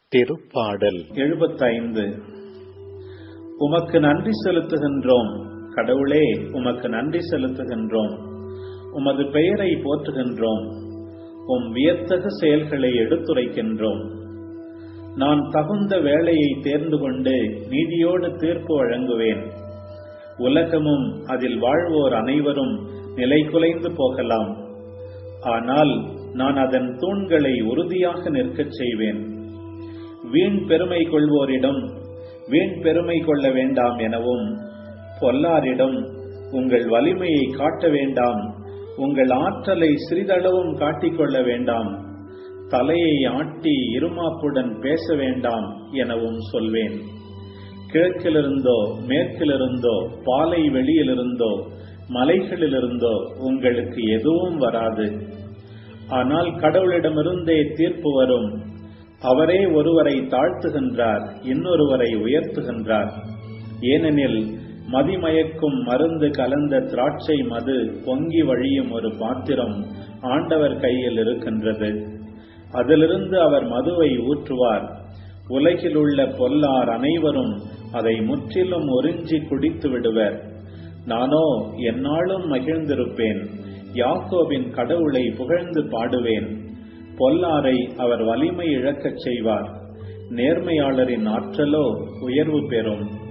திருப்பாடல் எழுபத்தைந்து உமக்கு நன்றி செலுத்துகின்றோம் கடவுளே உமக்கு நன்றி செலுத்துகின்றோம் உமது பெயரை போற்றுகின்றோம் உம் வியத்தகு செயல்களை எடுத்துரைக்கின்றோம் நான் தகுந்த வேலையை தேர்ந்து கொண்டு நீதியோடு தீர்ப்பு வழங்குவேன் உலகமும் அதில் வாழ்வோர் அனைவரும் நிலை குலைந்து போகலாம் ஆனால் நான் அதன் தூண்களை உறுதியாக நிற்கச் செய்வேன் வீண் பெருமை கொள்வோரிடம் வீண் பெருமை கொள்ள வேண்டாம் எனவும் பொல்லாரிடம் உங்கள் வலிமையை காட்ட வேண்டாம் உங்கள் ஆற்றலை சிறிதளவும் காட்டிக்கொள்ள வேண்டாம் தலையை ஆட்டி இருமாப்புடன் பேச வேண்டாம் எனவும் சொல்வேன் கிழக்கிலிருந்தோ மேற்கிலிருந்தோ பாலை வெளியிலிருந்தோ மலைகளிலிருந்தோ உங்களுக்கு எதுவும் வராது ஆனால் கடவுளிடமிருந்தே தீர்ப்பு வரும் அவரே ஒருவரை தாழ்த்துகின்றார் இன்னொருவரை உயர்த்துகின்றார் ஏனெனில் மதிமயக்கும் மருந்து கலந்த திராட்சை மது பொங்கி வழியும் ஒரு பாத்திரம் ஆண்டவர் கையில் இருக்கின்றது அதிலிருந்து அவர் மதுவை ஊற்றுவார் உலகில் உள்ள பொல்லார் அனைவரும் அதை முற்றிலும் உறிஞ்சி குடித்து விடுவர் நானோ எந்நாளும் மகிழ்ந்திருப்பேன் யாக்கோபின் கடவுளை புகழ்ந்து பாடுவேன் பொல்லாரை அவர் வலிமை இழக்கச் செய்வார் நேர்மையாளரின் ஆற்றலோ உயர்வு பெறும்